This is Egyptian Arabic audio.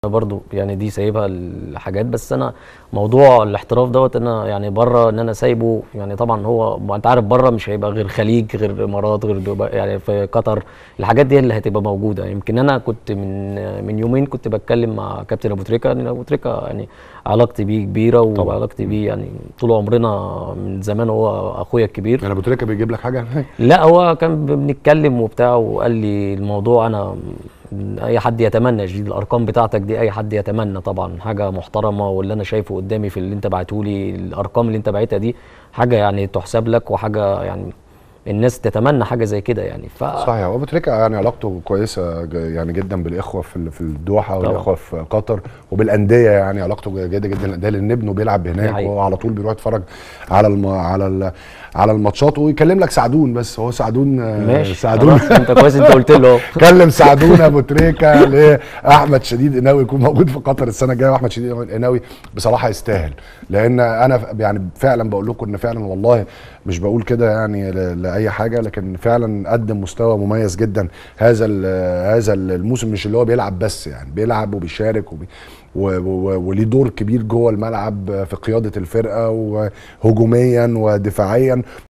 برضو يعني دي سايبها الحاجات بس انا موضوع الاحتراف دوت انا يعني بره ان انا سايبه يعني طبعا هو ما انت عارف بره مش هيبقى غير خليج غير امارات غير دبي يعني في قطر الحاجات دي اللي هتبقى موجوده يمكن انا كنت من من يومين كنت بتكلم مع كابتن ابو تريكه ان ابو تريكه يعني علاقتي بيه كبيره وعلاقتي بيه يعني طول عمرنا من زمان هو اخويا الكبير يعني ابو تريكه بيجيب لك حاجه لا هو كان بنتكلم وبتاع وقال لي الموضوع انا اي حد يتمنى دي الارقام بتاعتك دي اي حد يتمنى طبعا حاجه محترمه واللي انا شايفه قدامي في اللي انت بعته لي الارقام اللي انت بعتها دي حاجه يعني تحسب لك وحاجه يعني الناس تتمنى حاجه زي كده يعني ف صحيح وابو تريكه يعني علاقته كويسه ج- يعني جدا بالاخوه في في الدوحه طبعا. والاخوه في قطر وبالانديه يعني علاقته جيده جدا الانديه لان ابنه بيلعب هناك حقيقة. وهو على طول بيروح يتفرج على الم... على ال... على الماتشات ويكلم لك سعدون بس هو سعدون آه، ماشي سعدون خلاص، انت كويس انت قلت له كلم سعدون ابو تريكه لاحمد شديد قناوي يكون موجود في قطر السنه الجايه واحمد شديد قناوي بصراحه يستاهل لان انا ف- يعني فعلا بقول لكم ان فعلا والله مش بقول كده يعني ل- لاي حاجه لكن فعلا قدم مستوى مميز جدا هذا ال- هذا الموسم مش اللي هو بيلعب بس يعني بيلعب وبيشارك وبي و- و- وليه دور كبير جوه الملعب في قياده الفرقه وهجوميا ودفاعيا